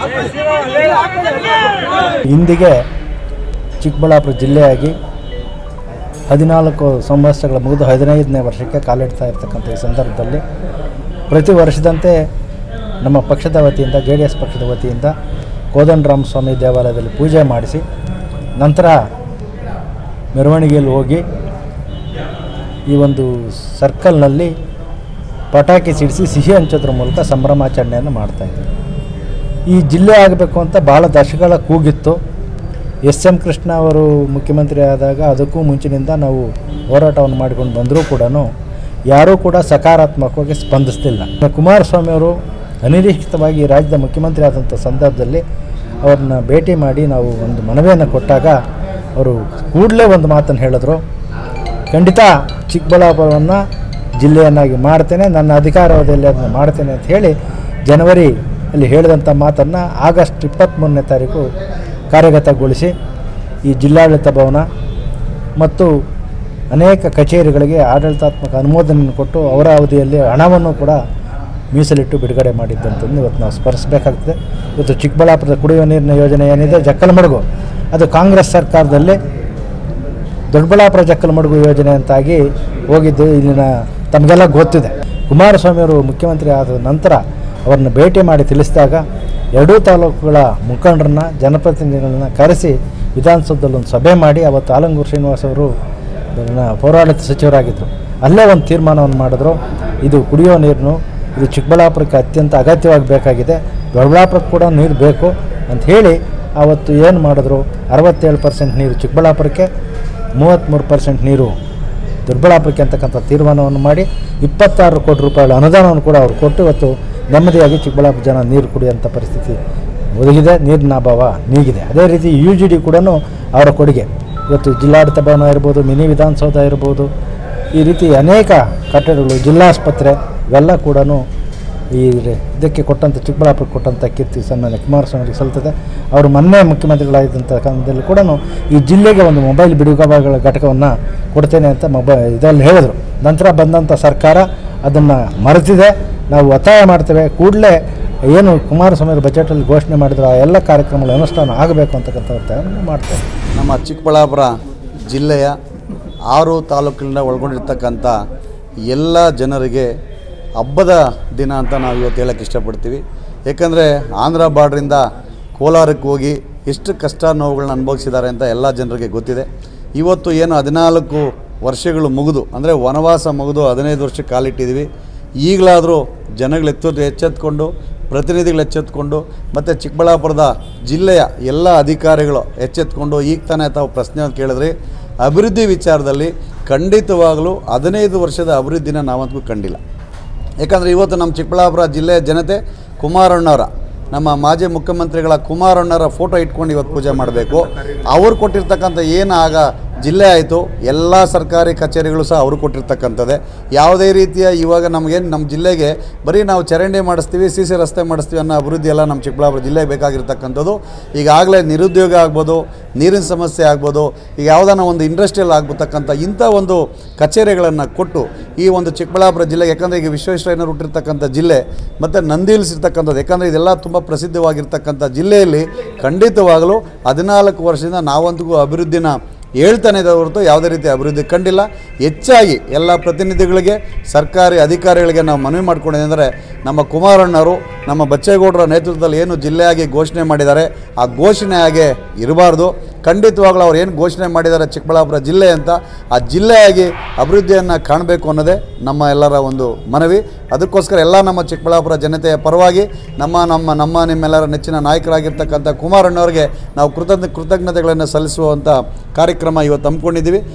ಇಂದಿಗೆ ಚಿಕ್ಕಬಳ್ಳಾಪುರ ಜಿಲ್ಲೆಯಾಗಿ ಹದಿನಾಲ್ಕು ಸಂವತ್ಸರಗಳ ಮುಗಿದು ಹದಿನೈದನೇ ವರ್ಷಕ್ಕೆ ಕಾಲಿಡ್ತಾ ಇರ್ತಕ್ಕಂಥ ಈ ಸಂದರ್ಭದಲ್ಲಿ ಪ್ರತಿ ವರ್ಷದಂತೆ ನಮ್ಮ ಪಕ್ಷದ ವತಿಯಿಂದ ಜೆ ಡಿ ಎಸ್ ಪಕ್ಷದ ವತಿಯಿಂದ ಕೋದಂಡರಾಮ ಸ್ವಾಮಿ ದೇವಾಲಯದಲ್ಲಿ ಪೂಜೆ ಮಾಡಿಸಿ ನಂತರ ಮೆರವಣಿಗೆಯಲ್ಲಿ ಹೋಗಿ ಈ ಒಂದು ಸರ್ಕಲ್ನಲ್ಲಿ ಪಟಾಕಿ ಸಿಡಿಸಿ ಸಿಹಿ ಹಂಚೋದ್ರ ಮೂಲಕ ಸಂಭ್ರಮಾಚರಣೆಯನ್ನು ಮಾಡ್ತಾಯಿದ್ದೀವಿ ಈ ಜಿಲ್ಲೆ ಆಗಬೇಕು ಅಂತ ಭಾಳ ದಶಕಗಳ ಕೂಗಿತ್ತು ಎಸ್ ಎಂ ಕೃಷ್ಣ ಅವರು ಮುಖ್ಯಮಂತ್ರಿ ಆದಾಗ ಅದಕ್ಕೂ ಮುಂಚಿನಿಂದ ನಾವು ಹೋರಾಟವನ್ನು ಮಾಡಿಕೊಂಡು ಬಂದರೂ ಕೂಡ ಯಾರೂ ಕೂಡ ಸಕಾರಾತ್ಮಕವಾಗಿ ಸ್ಪಂದಿಸ್ತಿಲ್ಲ ಕುಮಾರಸ್ವಾಮಿ ಅವರು ಅನಿರೀಕ್ಷಿತವಾಗಿ ಈ ರಾಜ್ಯದ ಮುಖ್ಯಮಂತ್ರಿ ಆದಂಥ ಸಂದರ್ಭದಲ್ಲಿ ಅವ್ರನ್ನ ಭೇಟಿ ಮಾಡಿ ನಾವು ಒಂದು ಮನವಿಯನ್ನು ಕೊಟ್ಟಾಗ ಅವರು ಕೂಡಲೇ ಒಂದು ಮಾತನ್ನು ಹೇಳಿದ್ರು ಖಂಡಿತ ಚಿಕ್ಕಬಳ್ಳಾಪುರವನ್ನು ಜಿಲ್ಲೆಯನ್ನಾಗಿ ಮಾಡ್ತೇನೆ ನನ್ನ ಅಧಿಕಾರಾವಧಿಯಲ್ಲಿ ಅದನ್ನು ಮಾಡ್ತೇನೆ ಅಂತ ಹೇಳಿ ಜನವರಿ ಅಲ್ಲಿ ಹೇಳಿದಂಥ ಮಾತನ್ನು ಆಗಸ್ಟ್ ಇಪ್ಪತ್ತ್ಮೂರನೇ ತಾರೀಕು ಕಾರ್ಯಗತಗೊಳಿಸಿ ಈ ಜಿಲ್ಲಾಡಳಿತ ಭವನ ಮತ್ತು ಅನೇಕ ಕಚೇರಿಗಳಿಗೆ ಆಡಳಿತಾತ್ಮಕ ಅನುಮೋದನೆಯನ್ನು ಕೊಟ್ಟು ಅವರ ಅವಧಿಯಲ್ಲಿ ಹಣವನ್ನು ಕೂಡ ಮೀಸಲಿಟ್ಟು ಬಿಡುಗಡೆ ಮಾಡಿದ್ದಂಥದ್ದು ಇವತ್ತು ನಾವು ಸ್ಮರಿಸಬೇಕಾಗ್ತದೆ ಇವತ್ತು ಚಿಕ್ಕಬಳ್ಳಾಪುರದ ಕುಡಿಯುವ ನೀರಿನ ಯೋಜನೆ ಏನಿದೆ ಜಕ್ಕಲಮಡುಗು ಅದು ಕಾಂಗ್ರೆಸ್ ಸರ್ಕಾರದಲ್ಲಿ ದೊಡ್ಡಬಳ್ಳಾಪುರ ಜಕ್ಕಲಮಡುಗು ಯೋಜನೆ ಅಂತಾಗಿ ಹೋಗಿದ್ದು ಇಲ್ಲಿನ ತಮಗೆಲ್ಲ ಗೊತ್ತಿದೆ ಕುಮಾರಸ್ವಾಮಿ ಅವರು ಮುಖ್ಯಮಂತ್ರಿ ಆದ ನಂತರ ಅವ್ರನ್ನ ಭೇಟಿ ಮಾಡಿ ತಿಳಿಸಿದಾಗ ಎರಡೂ ತಾಲೂಕುಗಳ ಮುಖಂಡರನ್ನ ಜನಪ್ರತಿನಿಧಿಗಳನ್ನ ಕರೆಸಿ ವಿಧಾನಸೌಧದಲ್ಲಿ ಒಂದು ಸಭೆ ಮಾಡಿ ಅವತ್ತು ಆಲಂಗೂರು ಶ್ರೀನಿವಾಸ್ ಅವರು ಅದನ್ನ ಪೌರಾಡಳಿತ ಸಚಿವರಾಗಿದ್ದರು ಅಲ್ಲೇ ಒಂದು ತೀರ್ಮಾನವನ್ನು ಮಾಡಿದ್ರು ಇದು ಕುಡಿಯೋ ನೀರನ್ನು ಇದು ಚಿಕ್ಕಬಳ್ಳಾಪುರಕ್ಕೆ ಅತ್ಯಂತ ಅಗತ್ಯವಾಗಿ ಬೇಕಾಗಿದೆ ದೊಡ್ಡಬಳ್ಳಾಪುರಕ್ಕೆ ಕೂಡ ನೀರು ಬೇಕು ಅಂತ ಹೇಳಿ ಆವತ್ತು ಏನು ಮಾಡಿದ್ರು ಅರವತ್ತೇಳು ಪರ್ಸೆಂಟ್ ನೀರು ಚಿಕ್ಕಬಳ್ಳಾಪುರಕ್ಕೆ ಮೂವತ್ತ್ಮೂರು ಪರ್ಸೆಂಟ್ ನೀರು ದೊಡ್ಡಬಳ್ಳಾಪುರಕ್ಕೆ ಅಂತಕ್ಕಂಥ ತೀರ್ಮಾನವನ್ನು ಮಾಡಿ ಇಪ್ಪತ್ತಾರು ಕೋಟಿ ರೂಪಾಯಿಗಳ ಅನುದಾನವನ್ನು ಕೂಡ ಅವರು ಕೊಟ್ಟು ಇವತ್ತು ನೆಮ್ಮದಿಯಾಗಿ ಚಿಕ್ಕಬಳ್ಳಾಪುರ ಜನ ನೀರು ಕುಡಿಯೋಂಥ ಪರಿಸ್ಥಿತಿ ಒದಗಿದೆ ನೀರಿನ ಅಭಾವ ನೀಗಿದೆ ಅದೇ ರೀತಿ ಯು ಜಿ ಡಿ ಕೂಡ ಅವರ ಕೊಡುಗೆ ಇವತ್ತು ಜಿಲ್ಲಾಡಳಿತ ಭವನ ಇರ್ಬೋದು ಮಿನಿ ವಿಧಾನಸೌಧ ಇರ್ಬೋದು ಈ ರೀತಿ ಅನೇಕ ಕಟ್ಟಡಗಳು ಜಿಲ್ಲಾಸ್ಪತ್ರೆ ಇವೆಲ್ಲ ಕೂಡ ಈ ರೆ- ಇದಕ್ಕೆ ಕೊಟ್ಟಂಥ ಚಿಕ್ಕಬಳ್ಳಾಪುರಕ್ಕೆ ಕೊಟ್ಟಂಥ ಕೀರ್ತಿ ಸನ್ಮಾನ್ಯ ಕುಮಾರಸ್ವಾಮಿಗೆ ಸಲ್ತದೆ ಅವರು ಮೊನ್ನೆ ಮುಖ್ಯಮಂತ್ರಿಗಳಾಗಿದ್ದಂಥ ಕಾಲದಲ್ಲಿ ಕೂಡ ಈ ಜಿಲ್ಲೆಗೆ ಒಂದು ಮೊಬೈಲ್ ಬಿಡುಗಡೆಗಳ ಘಟಕವನ್ನು ಕೊಡ್ತೇನೆ ಅಂತ ಮೊಬೈ ಇದರಲ್ಲಿ ಹೇಳಿದ್ರು ನಂತರ ಬಂದಂಥ ಸರ್ಕಾರ ಅದನ್ನು ಮರೆತಿದೆ ನಾವು ಒತ್ತಾಯ ಮಾಡ್ತೇವೆ ಕೂಡಲೇ ಏನು ಕುಮಾರಸ್ವಾಮಿ ಅವರು ಬಜೆಟಲ್ಲಿ ಘೋಷಣೆ ಮಾಡಿದ್ರು ಆ ಎಲ್ಲ ಕಾರ್ಯಕ್ರಮಗಳು ಅನುಷ್ಠಾನ ಆಗಬೇಕು ಅಂತಕ್ಕಂಥ ಒತ್ತಾಯವನ್ನು ಮಾಡ್ತೇವೆ ನಮ್ಮ ಚಿಕ್ಕಬಳ್ಳಾಪುರ ಜಿಲ್ಲೆಯ ಆರು ತಾಲೂಕಿನಿಂದ ಒಳಗೊಂಡಿರ್ತಕ್ಕಂಥ ಎಲ್ಲ ಜನರಿಗೆ ಹಬ್ಬದ ದಿನ ಅಂತ ನಾವು ಇವತ್ತು ಹೇಳಕ್ಕೆ ಇಷ್ಟಪಡ್ತೀವಿ ಏಕೆಂದರೆ ಆಂಧ್ರ ಬಾರ್ಡ್ರಿಂದ ಕೋಲಾರಕ್ಕೆ ಹೋಗಿ ಎಷ್ಟು ಕಷ್ಟ ನೋವುಗಳನ್ನ ಅನುಭವಿಸಿದ್ದಾರೆ ಅಂತ ಎಲ್ಲ ಜನರಿಗೆ ಗೊತ್ತಿದೆ ಇವತ್ತು ಏನು ಹದಿನಾಲ್ಕು ವರ್ಷಗಳು ಮುಗಿದು ಅಂದರೆ ವನವಾಸ ಮುಗಿದು ಹದಿನೈದು ವರ್ಷಕ್ಕೆ ಕಾಲಿಟ್ಟಿದ್ದೀವಿ ಈಗಲಾದರೂ ಜನಗಳು ಎತ್ತು ಎಚ್ಚೆತ್ಕೊಂಡು ಪ್ರತಿನಿಧಿಗಳು ಎಚ್ಚೆತ್ಕೊಂಡು ಮತ್ತು ಚಿಕ್ಕಬಳ್ಳಾಪುರದ ಜಿಲ್ಲೆಯ ಎಲ್ಲ ಅಧಿಕಾರಿಗಳು ಎಚ್ಚೆತ್ಕೊಂಡು ಈಗ ತಾನೇ ತಾವು ಪ್ರಶ್ನೆ ಕೇಳಿದ್ರಿ ಅಭಿವೃದ್ಧಿ ವಿಚಾರದಲ್ಲಿ ಖಂಡಿತವಾಗಲೂ ಹದಿನೈದು ವರ್ಷದ ಅಭಿವೃದ್ಧಿನ ನಾವಂತೂ ಕಂಡಿಲ್ಲ ಯಾಕಂದರೆ ಇವತ್ತು ನಮ್ಮ ಚಿಕ್ಕಬಳ್ಳಾಪುರ ಜಿಲ್ಲೆಯ ಜನತೆ ಕುಮಾರಣ್ಣವರ ನಮ್ಮ ಮಾಜಿ ಮುಖ್ಯಮಂತ್ರಿಗಳ ಕುಮಾರಣ್ಣರ ಫೋಟೋ ಇಟ್ಕೊಂಡು ಇವತ್ತು ಪೂಜೆ ಮಾಡಬೇಕು ಅವ್ರು ಕೊಟ್ಟಿರ್ತಕ್ಕಂಥ ಏನು ಆಗ ಜಿಲ್ಲೆ ಆಯಿತು ಎಲ್ಲ ಸರ್ಕಾರಿ ಕಚೇರಿಗಳು ಸಹ ಅವರು ಕೊಟ್ಟಿರ್ತಕ್ಕಂಥದ್ದೇ ಯಾವುದೇ ರೀತಿಯ ಇವಾಗ ನಮಗೇನು ನಮ್ಮ ಜಿಲ್ಲೆಗೆ ಬರೀ ನಾವು ಚರಂಡಿ ಮಾಡಿಸ್ತೀವಿ ಸಿ ಸಿ ರಸ್ತೆ ಮಾಡಿಸ್ತೀವಿ ಅನ್ನೋ ಅಭಿವೃದ್ಧಿ ಎಲ್ಲ ನಮ್ಮ ಚಿಕ್ಕಬಳ್ಳಾಪುರ ಜಿಲ್ಲೆಗೆ ಬೇಕಾಗಿರ್ತಕ್ಕಂಥದ್ದು ಈಗಾಗಲೇ ನಿರುದ್ಯೋಗ ಆಗ್ಬೋದು ನೀರಿನ ಸಮಸ್ಯೆ ಆಗ್ಬೋದು ಈಗ ಯಾವುದಾನ ಒಂದು ಇಂಡಸ್ಟ್ರಿಯಲ್ ಆಗ್ಬಿಡ್ತಕ್ಕಂಥ ಇಂಥ ಒಂದು ಕಚೇರಿಗಳನ್ನು ಕೊಟ್ಟು ಈ ಒಂದು ಚಿಕ್ಕಬಳ್ಳಾಪುರ ಜಿಲ್ಲೆಗೆ ಯಾಕಂದರೆ ಈಗ ವಿಶ್ವೇಶ್ವರಯ್ಯನವರು ಹುಟ್ಟಿರ್ತಕ್ಕಂಥ ಜಿಲ್ಲೆ ಮತ್ತು ನಂದಿ ಹಿಲ್ಸ್ ಇರ್ತಕ್ಕಂಥದ್ದು ಯಾಕಂದರೆ ಇದೆಲ್ಲ ತುಂಬ ಪ್ರಸಿದ್ಧವಾಗಿರ್ತಕ್ಕಂಥ ಜಿಲ್ಲೆಯಲ್ಲಿ ಖಂಡಿತವಾಗಲೂ ಹದಿನಾಲ್ಕು ವರ್ಷದಿಂದ ನಾವಂತೂ ಅಭಿವೃದ್ಧಿನ ಹೇಳ್ತಾನೆ ಇದೆ ಹೊರತು ಯಾವುದೇ ರೀತಿ ಅಭಿವೃದ್ಧಿ ಕಂಡಿಲ್ಲ ಹೆಚ್ಚಾಗಿ ಎಲ್ಲ ಪ್ರತಿನಿಧಿಗಳಿಗೆ ಸರ್ಕಾರಿ ಅಧಿಕಾರಿಗಳಿಗೆ ನಾವು ಮನವಿ ಮಾಡ್ಕೊಂಡಿದೆ ಅಂದರೆ ನಮ್ಮ ಕುಮಾರಣ್ಣವರು ನಮ್ಮ ಬಚ್ಚೇಗೌಡರ ನೇತೃತ್ವದಲ್ಲಿ ಏನು ಜಿಲ್ಲೆಯಾಗಿ ಘೋಷಣೆ ಮಾಡಿದ್ದಾರೆ ಆ ಘೋಷಣೆ ಹಾಗೆ ಇರಬಾರ್ದು ಖಂಡಿತವಾಗ್ಲೂ ಅವ್ರು ಏನು ಘೋಷಣೆ ಮಾಡಿದ್ದಾರೆ ಚಿಕ್ಕಬಳ್ಳಾಪುರ ಜಿಲ್ಲೆ ಅಂತ ಆ ಜಿಲ್ಲೆಯಾಗಿ ಅಭಿವೃದ್ಧಿಯನ್ನು ಕಾಣಬೇಕು ಅನ್ನೋದೇ ನಮ್ಮ ಎಲ್ಲರ ಒಂದು ಮನವಿ ಅದಕ್ಕೋಸ್ಕರ ಎಲ್ಲ ನಮ್ಮ ಚಿಕ್ಕಬಳ್ಳಾಪುರ ಜನತೆಯ ಪರವಾಗಿ ನಮ್ಮ ನಮ್ಮ ನಮ್ಮ ನಿಮ್ಮೆಲ್ಲರ ನೆಚ್ಚಿನ ನಾಯಕರಾಗಿರ್ತಕ್ಕಂಥ ಕುಮಾರಣ್ಣವ್ರಿಗೆ ನಾವು ಕೃತಜ್ಞ ಕೃತಜ್ಞತೆಗಳನ್ನು ಸಲ್ಲಿಸುವಂಥ ಕಾರ್ಯಕ್ರಮ ಇವತ್ತು ಹಮ್ಮಿಕೊಂಡಿದ್ದೀವಿ